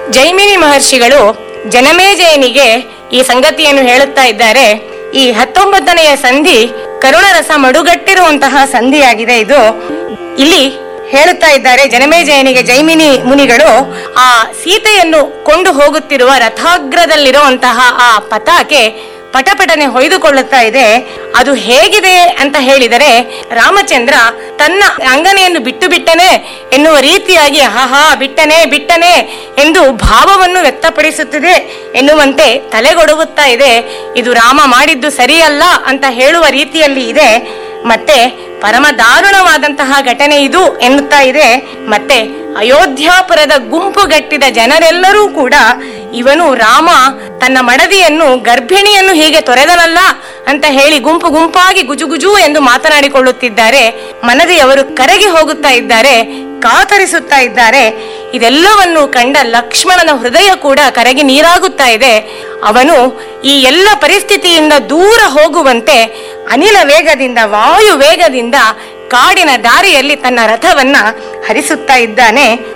ಜೈಮಿನಿ ಮಹರ್ಷಿಗಳು ಜನಮೇಜಯನಿಗೆ ಈ ಸಂಗತಿಯನ್ನು ಹೇಳುತ್ತಾ ಇದ್ದಾರೆ ಈ ಹತ್ತೊಂಬತ್ತನೆಯ ಸಂಧಿ ಕರುಣರಸ ಮಡುಗಟ್ಟಿರುವಂತಹ ಸಂಧಿಯಾಗಿದೆ ಇದು ಇಲ್ಲಿ ಹೇಳುತ್ತಾ ಇದ್ದಾರೆ ಜನಮೇಜಯನಿಗೆ ಜೈಮಿನಿ ಮುನಿಗಳು ಆ ಸೀತೆಯನ್ನು ಕೊಂಡು ಹೋಗುತ್ತಿರುವ ರಥಾಗ್ರದಲ್ಲಿರುವಂತಹ ಆ ಪತಾಕೆ ಪಟಪಟನೆ ಹೊಯ್ದುಕೊಳ್ಳುತ್ತಾ ಇದೆ ಅದು ಹೇಗಿದೆ ಅಂತ ಹೇಳಿದರೆ ರಾಮಚಂದ್ರ ತನ್ನ ಅಂಗನೆಯನ್ನು ಬಿಟ್ಟು ಬಿಟ್ಟನೆ ಎನ್ನುವ ರೀತಿಯಾಗಿ ಆಹಾ ಬಿಟ್ಟನೆ ಬಿಟ್ಟನೆ ಎಂದು ಭಾವವನ್ನು ವ್ಯಕ್ತಪಡಿಸುತ್ತಿದೆ ಎನ್ನುವಂತೆ ತಲೆಗೊಡಗುತ್ತಾ ಇದೆ ಇದು ರಾಮ ಮಾಡಿದ್ದು ಸರಿಯಲ್ಲ ಅಂತ ಹೇಳುವ ರೀತಿಯಲ್ಲಿ ಇದೆ ಮತ್ತೆ ಪರಮ ದಾರುಣವಾದಂತಹ ಘಟನೆ ಇದು ಎನ್ನುತ್ತಾ ಇದೆ ಮತ್ತೆ ಅಯೋಧ್ಯಾಪುರದ ಗುಂಪುಗಟ್ಟಿದ ಜನರೆಲ್ಲರೂ ಕೂಡ ಇವನು ರಾಮ ತನ್ನ ಮಡದಿಯನ್ನು ಗರ್ಭಿಣಿಯನ್ನು ಹೀಗೆ ತೊರೆದನಲ್ಲ ಅಂತ ಹೇಳಿ ಗುಂಪು ಗುಂಪಾಗಿ ಗುಜುಗುಜು ಎಂದು ಮಾತನಾಡಿಕೊಳ್ಳುತ್ತಿದ್ದಾರೆ ಮನದಿಯವರು ಕರಗಿ ಹೋಗುತ್ತಾ ಇದ್ದಾರೆ ಕಾತರಿಸುತ್ತಾ ಇದ್ದಾರೆ ಇದೆಲ್ಲವನ್ನು ಕಂಡ ಲಕ್ಷ್ಮಣನ ಹೃದಯ ಕೂಡ ಕರಗಿ ನೀರಾಗುತ್ತಾ ಇದೆ ಅವನು ಈ ಎಲ್ಲ ಪರಿಸ್ಥಿತಿಯಿಂದ ದೂರ ಹೋಗುವಂತೆ ಅನಿಲ ವೇಗದಿಂದ ವಾಯು ವೇಗದಿಂದ ಕಾಡಿನ ದಾರಿಯಲ್ಲಿ ತನ್ನ ರಥವನ್ನ ಹರಿಸುತ್ತಾ ಇದ್ದಾನೆ